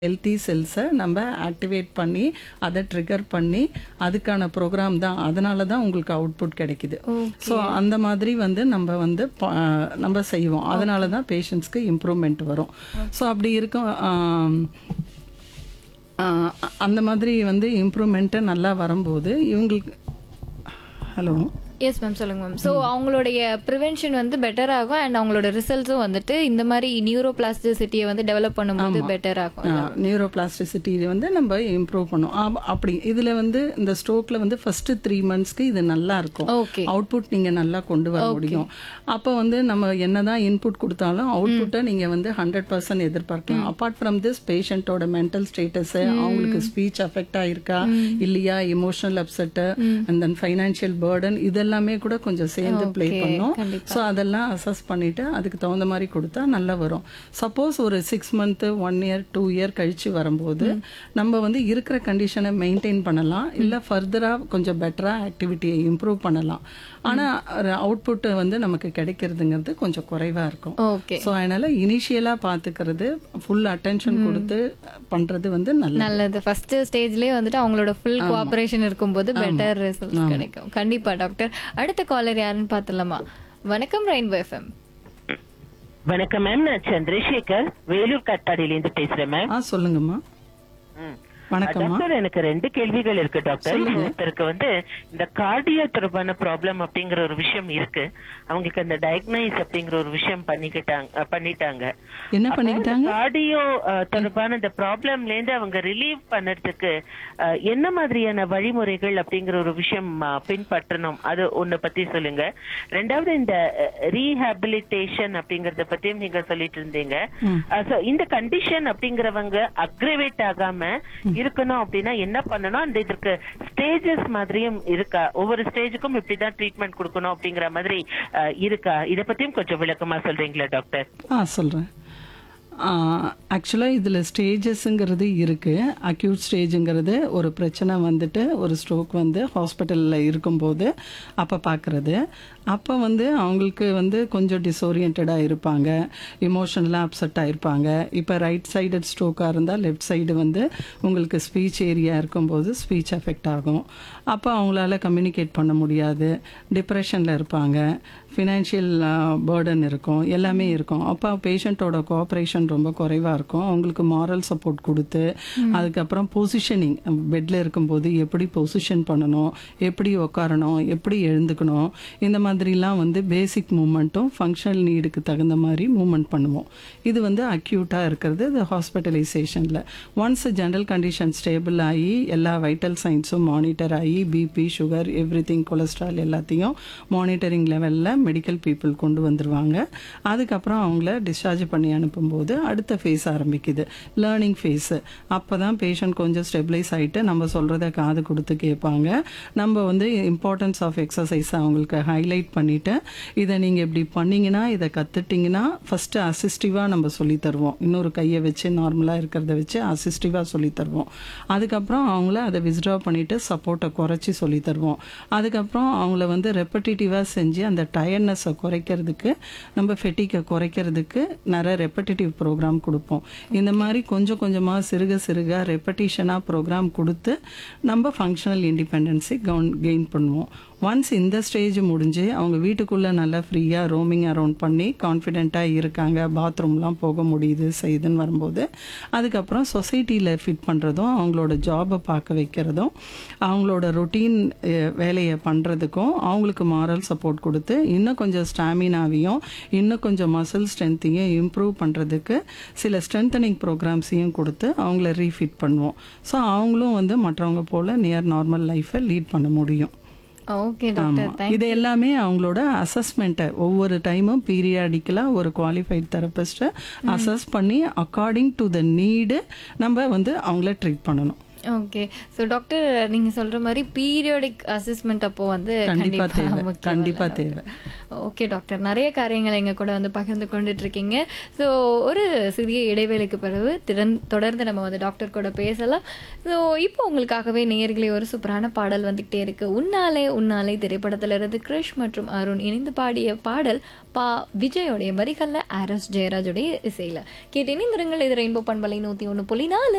Healthy செல்ஸை நம்ம activate பண்ணி அதை ட்ரிகர் பண்ணி அதுக்கான ப்ரோக்ராம் தான் அதனால தான் உங்களுக்கு அவுட்புட் கிடைக்குது ஸோ அந்த மாதிரி வந்து நம்ம வந்து ப- நம்ம செய்வோம் அதனால தான் பேஷண்ட்ஸ்க்கு இம்ப்ரூவ்மெண்ட் வரும் ஸோ அப்படி இருக்கும் ஆம், ஆ, அந்த மாதிரி வந்து இம்ப்ரூவ்மெண்ட்டு நல்லா வரும்போது இவங்களுக்கு ஹலோ எஸ் மேம் சொல்லுங்க மேம் ஸோ அவங்களுடைய ப்ரிவென்ஷன் வந்து பெட்டர் ஆகும் அண்ட் அவங்களோட ரிசல்ட்ஸும் வந்துட்டு இந்த மாதிரி நியூரோ பிளாஸ்டிசிட்டியை வந்து டெவலப் பண்ணும்போது பெட்டர் ஆகும் நியூரோ பிளாஸ்டிசிட்டி வந்து நம்ம இம்ப்ரூவ் பண்ணும் ஆ- அப்படி இதில் வந்து இந்த ஸ்ட்ரோக்கில் வந்து ஃபர்ஸ்ட் த்ரீ மந்த்ஸ்க்கு இது நல்லா இருக்கும் ஓகே அவுட்புட் நீங்கள் நல்லா கொண்டு வர முடியும் அப்போ வந்து நம்ம என்னதான் இன்புட் கொடுத்தாலும் அவுட்புட்டை நீங்கள் வந்து ஹண்ட்ரட் பர்சன்ட் எதிர்பார்க்கலாம் அப்பார்ட் ஃப்ரம் திஸ் பேஷண்ட்டோட மென்டல் ஸ்டேட்டஸ் அவங்களுக்கு ஸ்பீச் அஃபெக்ட் ஆயிருக்கா இல்லையா emotional upset and then financial burden இதெல்லாமே கூட கொஞ்சம் சேர்ந்து ப்ளே பண்ணும் ஸோ அதெல்லாம் அசஸ் பண்ணிட்டு அதுக்கு தகுந்த மாதிரி கொடுத்தா நல்லா வரும் சப்போஸ் ஒரு six month one year two year கழிச்சு வரும்போது நம்ம வந்து இருக்கிற கண்டிஷனை மெயின்டைன் பண்ணலாம் இல்லை ஃபர்தராக கொஞ்சம் பெட்டராக ஆக்டிவிட்டியை இம்ப்ரூவ் பண்ணலாம் ஆனால் அவுட்புட் வந்து நமக்கு கிடைக்கிறதுங்கிறது கொஞ்சம் குறைவாக இருக்கும் ஓகே ஸோ அதனால இனிஷியலாக பார்த்துக்கிறது ஃபுல் அட்டென்ஷன் கொடுத்து பண்ணுறது வந்து நல்லது நல்லது ஃபர்ஸ்ட் ஸ்டேஜ்லயே வந்துட்டு அவங்களோட ஃபுல் கோஆபரேஷன் இருக்கும்போது பெட்டர் ரிசல்ட்ஸ் கிடைக்கும் கண்டிப்பா டாக்டர் அடுத்த காலர் யாருன்னு பார்த்துலாமா வணக்கம் ரெயின்போ எஃப்எம் வணக்கம் மேம் நான் சந்திரசேகர் வேலூர் காட்பாடியில இருந்து பேசுறேன் மேம் ஆ சொல்லுங்கம்மா ம். வணக்கம்மா டாக்டர் எனக்கு ரெண்டு கேள்விகள் இருக்கு டாக்டர் ஒருத்தருக்கு வந்து இந்த கார்டியோ தொடர்பான ப்ராப்ளம் அப்படிங்கிற ஒரு விஷயம் இருக்கு அவங்களுக்கு அந்த டயக்னைஸ் அப்படிங்கிற ஒரு விஷயம் பண்ணிக்கிட்டாங்க அஹ், பண்ணிட்டாங்க என்ன பண்ணிக்கிட்டாங்க கார்டியோ தொடர்பான இந்த ப்ராப்ளம்ல இருந்து அவங்க ரிலீவ் பண்ணறதுக்கு அஹ், என்ன மாதிரியான வழிமுறைகள் அப்படிங்கிற ஒரு விஷயம் அஹ், பின்பற்றணும் அது ஒண்ணு பத்தி சொல்லுங்க ரெண்டாவது இந்த ரீஹாபிலிட்டேஷன் அப்படிங்கறத பத்தியும் நீங்க சொல்லிட்டு இருந்தீங்க அஹ், so இந்த கண்டிஷன் அப்படிங்கிறவங்க அக்ரிவேட் ஆகாம இருக்கணும் அப்படின்னா என்ன பண்ணணும் அந்த இதற்கு ஸ்டேஜஸ் மாதிரியும் இருக்கா ஒவ்வொரு ஸ்டேஜுக்கும் இப்படிதான் ட்ரீட்மெண்ட் கொடுக்கணும் அப்படிங்கிற மாதிரி அஹ், இருக்கா இத பத்தியும் கொஞ்சம் விளக்கமா சொல்றீங்களா டாக்டர் ஆ சொல்கிறேன் ஆக்சுவலாக இதில் ஸ்டேஜஸ்ங்கிறது இருக்குது அக்யூட் ஸ்டேஜுங்கிறது ஒரு பிரச்சனை வந்துட்டு ஒரு ஸ்ட்ரோக் வந்து ஹாஸ்பிட்டலில் இருக்கும்போது அப்போ பார்க்குறது அப்போ வந்து அவங்களுக்கு வந்து கொஞ்சம் டிஸ்ஓரியன்டாக இருப்பாங்க இமோஷனலாக அப்செட்டாக இருப்பாங்க இப்போ ரைட் சைடட் ஸ்ட்ரோக்காக இருந்தால் லெஃப்ட் சைடு வந்து உங்களுக்கு ஸ்பீச் ஏரியா இருக்கும்போது ஸ்பீச் அஃபெக்ட் ஆகும் அப்போ அவங்களால கம்யூனிகேட் பண்ண முடியாது டிப்ரெஷனில் இருப்பாங்க ஃபினான்ஷியல் பேர்டன் இருக்கும் எல்லாமே இருக்கும் அப்போ பேஷண்ட்டோட கோஆப்ரேஷன் ரொம்ப குறைவாக இருக்கும் அவங்களுக்கு மாரல் சப்போர்ட் கொடுத்து அதுக்கப்புறம் பொசிஷனிங் பெட்டில் இருக்கும்போது எப்படி பொசிஷன் பண்ணணும் எப்படி உட்காரணும் எப்படி எழுந்துக்கணும் இந்த மாதிரிலாம் வந்து பேசிக் மூமெண்ட்டும் ஃபங்க்ஷனல் நீடுக்கு தகுந்த மாதிரி மூமெண்ட் பண்ணுவோம் இது வந்து அக்யூட்டாக இருக்கிறது இது ஹாஸ்பிட்டலைசேஷனில் ஒன்ஸ் ஜென்ரல் கண்டிஷன் ஸ்டேபிள் ஆகி எல்லா வைட்டல் சைன்ஸும் மானிட்டர் ஆகி BP sugar everything cholesterol எல்லாத்தையும் மானிட்டரிங் லெவலில் மெடிக்கல் பீப்புள் கொண்டு வந்துருவாங்க அதுக்கப்புறம் அவங்கள டிஸ்சார்ஜ் பண்ணி அனுப்பும்போது அடுத்த ஃபேஸ் ஆரம்பிக்குது லேர்னிங் ஃபேஸு அப்போ தான் பேஷண்ட் கொஞ்சம் ஸ்டெபிளைஸ் ஆகிட்டு நம்ம சொல்கிறத காது கொடுத்து கேட்பாங்க நம்ம வந்து இம்பார்ட்டன்ஸ் ஆஃப் எக்ஸசைஸ் அவங்களுக்கு ஹைலைட் பண்ணிவிட்டு இதை நீங்கள் இப்படி பண்ணீங்கன்னா இதை கற்றுட்டிங்கன்னா ஃபஸ்ட்டு அசிஸ்டிவாக நம்ம சொல்லி தருவோம் இன்னொரு கையை வச்சு நார்மலாக இருக்கிறத வச்சு அசிஸ்டிவாக சொல்லி தருவோம் அதுக்கப்புறம் அவங்கள அதை வித்ட்ரா பண்ணிவிட்டு சப்போர்ட்டை குறைச்சி சொல்லி தருவோம் அதுக்கப்புறம் அவங்கள வந்து ரெப்படிட்டிவாக செஞ்சு அந்த டயர்ட்னஸை குறைக்கிறதுக்கு நம்ம ஃபெட்டிக்கை குறைக்கிறதுக்கு நிறைய ரெப்படிட்டிவ் ப்ரோக்ராம் கொடுப்போம் இந்த மாதிரி கொஞ்சம் கொஞ்சமாக சிறுக சிறுக ரெப்படிஷனாக ப்ரோக்ராம் கொடுத்து நம்ம ஃபங்க்ஷனல் இண்டிபெண்டன்ஸை கவுன் கெயின் பண்ணுவோம் ஒன்ஸ் இந்த ஸ்டேஜ் முடிஞ்சு அவங்க வீட்டுக்குள்ளே நல்லா ஃப்ரீயாக ரோமிங் அரவுண்ட் பண்ணி கான்ஃபிடென்ட்டாக இருக்காங்க பாத்ரூம்லாம் போக முடியுது செய்யுதுன்னு வரும்போது அதுக்கப்புறம் சொசைட்டியில் ஃபிட் பண்ணுறதும் அவங்களோட ஜாபை பார்க்க வைக்கிறதும் அவங்களோட ரொட்டீன் வேலையை பண்ணுறதுக்கும் அவங்களுக்கு மாரல் சப்போர்ட் கொடுத்து இன்னும் கொஞ்சம் ஸ்டாமினாவையும் இன்னும் கொஞ்சம் மசில் ஸ்ட்ரென்த்தையும் இம்ப்ரூவ் பண்ணுறதுக்கு சில ஸ்ட்ரென்தனிங் ப்ரோக்ராம்ஸையும் கொடுத்து அவங்கள ரீஃபிட் பண்ணுவோம் ஸோ அவங்களும் வந்து மற்றவங்க போல் நியர் நார்மல் லைஃப்பை லீட் பண்ண முடியும் ஓகே டாக்டர் ஆமா. இது எல்லாமே அவங்களோட அசஸ்மெண்ட்டை ஒவ்வொரு டைமும் பீரியாடிக்கலாக ஒரு குவாலிஃபைட் தெரபிஸ்ட்டை அசஸ் பண்ணி அக்கார்டிங் டு த நீடு நம்ம வந்து அவங்கள ட்ரீட் பண்ணணும் ஓகே ஸோ டாக்டர் நீங்க சொல்ற மாதிரி பீரியாடிக் அசஸ்மெண்ட் அப்போ வந்து கண்டிப்பா தேவை முக்கியம் கண்டிப்பா இல்ல தேவை ஓகே டாக்டர் நிறைய காரியங்கள் எங்க கூட வந்து பகிர்ந்து கொண்டுட்டு இருக்கீங்க ஸோ ஒரு சிறிய இடைவேளைக்கு பிறகு திறன் தொடர்ந்து நம்ம வந்து டாக்டர் கூட பேசலாம் ஸோ இப்போ உங்களுக்காகவே நேயர்களே ஒரு சூப்பரான பாடல் வந்துகிட்டே இருக்கு உன்னாலே உன்னாலே திரைப்படத்துல இருந்து கிருஷ் மற்றும் அருண் இணைந்து பாடிய பாடல் பா விஜயோடைய வரிகள்ல ஆர் எஸ் ஜெயராஜுடைய இசையில கேட்டு இணைந்திருங்கள் இது ரெயின்போ பண்பலை நூத்தி ஒன்று புள்ளி நாலு